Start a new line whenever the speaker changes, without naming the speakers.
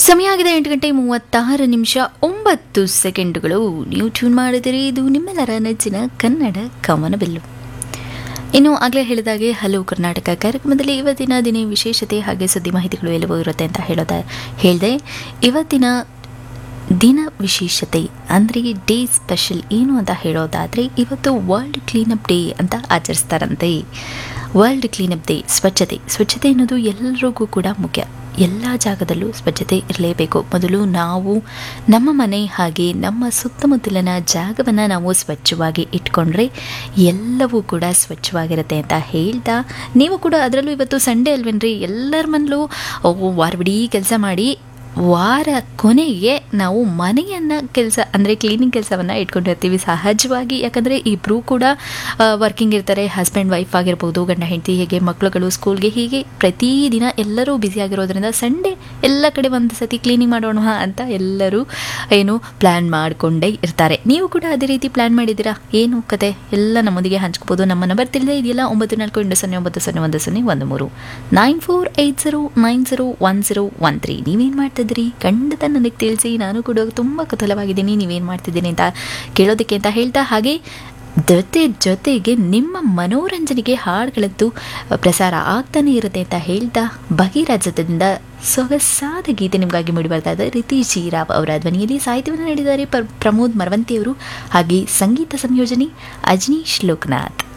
ಸಮಯ ಆಗಿದೆ ಎಂಟು ಗಂಟೆ ಮೂವತ್ತಾರು ನಿಮಿಷ ಒಂಬತ್ತು ಸೆಕೆಂಡುಗಳು ನೀವು ಟ್ಯೂನ್ ಮಾಡಿದಿರಿ ಇದು ನಿಮ್ಮೆಲ್ಲರ ನೆಚ್ಚಿನ ಕನ್ನಡ ಕಮನಬಿಲ್ಲು ಇನ್ನು ಆಗಲೇ ಹೇಳಿದಾಗೆ ಹಲೋ ಕರ್ನಾಟಕ ಕಾರ್ಯಕ್ರಮದಲ್ಲಿ ಇವತ್ತಿನ ದಿನ ವಿಶೇಷತೆ ಹಾಗೆ ಸುದ್ದಿ ಮಾಹಿತಿಗಳು ಎಲ್ಲವೂ ಇರುತ್ತೆ ಅಂತ ಹೇಳೋದ ಹೇಳಿದೆ ಇವತ್ತಿನ ದಿನ ವಿಶೇಷತೆ ಅಂದರೆ ಡೇ ಸ್ಪೆಷಲ್ ಏನು ಅಂತ ಹೇಳೋದಾದರೆ ಇವತ್ತು ವರ್ಲ್ಡ್ ಕ್ಲೀನಪ್ ಡೇ ಅಂತ ಆಚರಿಸ್ತಾರಂತೆ ವರ್ಲ್ಡ್ ಕ್ಲೀನಪ್ ಡೇ ಸ್ವಚ್ಛತೆ ಸ್ವಚ್ಛತೆ ಅನ್ನೋದು ಎಲ್ಲರಿಗೂ ಕೂಡ ಮುಖ್ಯ ಎಲ್ಲ ಜಾಗದಲ್ಲೂ ಸ್ವಚ್ಛತೆ ಇರಲೇಬೇಕು ಮೊದಲು ನಾವು ನಮ್ಮ ಮನೆ ಹಾಗೆ ನಮ್ಮ ಸುತ್ತಮುತ್ತಲಿನ ಜಾಗವನ್ನು ನಾವು ಸ್ವಚ್ಛವಾಗಿ ಇಟ್ಕೊಂಡ್ರೆ ಎಲ್ಲವೂ ಕೂಡ ಸ್ವಚ್ಛವಾಗಿರುತ್ತೆ ಅಂತ ಹೇಳ್ತಾ ನೀವು ಕೂಡ ಅದರಲ್ಲೂ ಇವತ್ತು ಸಂಡೇ ಅಲ್ವೇನ್ರಿ ಎಲ್ಲರ ಮನೇಲೂ ವಾರವಿಡೀ ಕೆಲಸ ಮಾಡಿ ವಾರ ಕೊನೆಗೆ ನಾವು ಮನೆಯನ್ನು ಕೆಲಸ ಅಂದರೆ ಕ್ಲೀನಿಂಗ್ ಕೆಲಸವನ್ನು ಇಟ್ಕೊಂಡಿರ್ತೀವಿ ಸಹಜವಾಗಿ ಯಾಕಂದರೆ ಇಬ್ಬರೂ ಕೂಡ ವರ್ಕಿಂಗ್ ಇರ್ತಾರೆ ಹಸ್ಬೆಂಡ್ ವೈಫ್ ಆಗಿರ್ಬೋದು ಗಂಡ ಹೆಂಡತಿ ಹೇಗೆ ಮಕ್ಕಳುಗಳು ಸ್ಕೂಲ್ಗೆ ಹೀಗೆ ಪ್ರತಿದಿನ ಎಲ್ಲರೂ ಬ್ಯುಸಿಯಾಗಿರೋದ್ರಿಂದ ಸಂಡೇ ಎಲ್ಲ ಕಡೆ ಒಂದು ಸತಿ ಕ್ಲೀನಿಂಗ್ ಮಾಡೋಣ ಅಂತ ಎಲ್ಲರೂ ಏನು ಪ್ಲ್ಯಾನ್ ಮಾಡಿಕೊಂಡೇ ಇರ್ತಾರೆ ನೀವು ಕೂಡ ಅದೇ ರೀತಿ ಪ್ಲ್ಯಾನ್ ಮಾಡಿದ್ದೀರಾ ಏನು ಕತೆ ಎಲ್ಲ ನಮ್ಮೊಂದಿಗೆ ಹಂಚ್ಕೋಬೋದು ನಮ್ಮ ನಂಬರ್ ತಿಳಿದೇ ಇದೆಯಲ್ಲ ಒಂಬತ್ತು ನಾಲ್ಕು ಎಂಟು ಸೊನ್ನೆ ಒಂಬತ್ತು ಸೊನ್ನೆ ಒಂದು ಸೊನ್ನೆ ಒಂದು ಮೂರು nine four eight zero nine zero one zero one three ನೀವೇನು ಮಾಡ್ತಿದ್ದೀರಿ ಖಂಡಿತ ನನಗೆ ತಿಳಿಸಿ ನಾನು ಕೂಡ ತುಂಬ ಕುತೂಹಲವಾಗಿದ್ದೀನಿ ನೀವೇನು ಮಾಡ್ತಿದ್ದೀನಿ ಅಂತ ಕೇಳೋದಕ್ಕೆ ಅಂತ ಹೇಳ್ತಾ ಹಾಗೆ ಜೊತೆ ಜೊತೆಗೆ ನಿಮ್ಮ ಮನೋರಂಜನೆಗೆ ಹಾಡುಗಳದ್ದು ಪ್ರಸಾರ ಆಗ್ತಾನೆ ಇರುತ್ತೆ ಅಂತ ಹೇಳ್ತಾ ಭಗೀರಥದಿಂದ ಸೊಗಸಾದ ಗೀತೆ ನಿಮಗಾಗಿ ಮೂಡಿ ಬರ್ತಾ ಇದೆ ರಿತೀಶ್ ರಾವ್ ಅವರ ಧ್ವನಿಯಲ್ಲಿ ಸಾಹಿತ್ಯವನ್ನು ನೀಡಿದ್ದಾರೆ ಪ್ರ ಪ್ರಮೋದ್ ಮರವಂತಿಯವರು ಹಾಗೆ ಸಂಗೀತ ಸಂಯೋಜನೆ ಅಜ್ನೀಶ್ ಲೋಕನಾಥ್